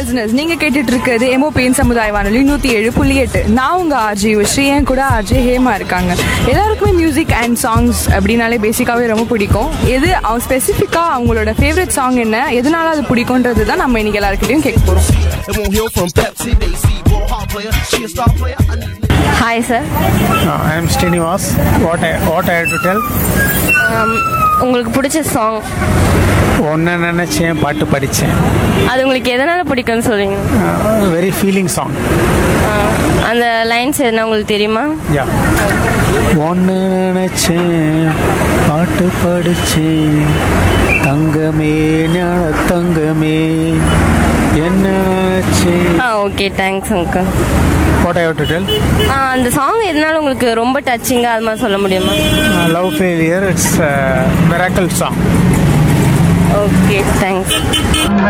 Listeners நீங்க கேட்டுட்டு இருக்கிறது எமோபியின் சமுதாய வானொலி நூத்தி ஏழு புள்ளி எட்டு நான் உங்க ஆர்ஜி ஸ்ரீ என் கூட ஆர்ஜி ஹேமா இருக்காங்க எல்லாருக்குமே மியூசிக் அண்ட் சாங்ஸ் அப்படின்னாலே பேசிக்காவே ரொம்ப பிடிக்கும் எது அவங்க ஸ்பெசிஃபிக்கா அவங்களோட ஃபேவரட் சாங் என்ன எதனால அது பிடிக்கும்ன்றது தான் நம்ம இன்னைக்கு எல்லாருக்கிட்டையும் கேட்க போறோம் It won't heal from Pepsi. They see ball hard player. She a star player. I need hi sir Uh, I am Srinivas. What I, what I have to tell? உங்களுக்கு பிடிச்ச சாங் ஒன்று நினச்சேன் பாட்டு படித்தேன் அது உங்களுக்கு எதனால பிடிக்கும்னு சொல்றீங்க வெரி ஃபீலிங் சாங் அந்த லைன்ஸ் என்ன உங்களுக்கு தெரியுமா யா ஒன்று நினச்சேன் பாட்டு படித்தேன் தங்கமே ஞான தங்கமே என்ன நினச்சேன் ஆ okay thanks uncle what I have to tell அந்த சாங் எதனால உங்களுக்கு ரொம்ப டச்சிங்காக அது மாதிரி சொல்ல முடியுமா love failure it's miracle song okay thanks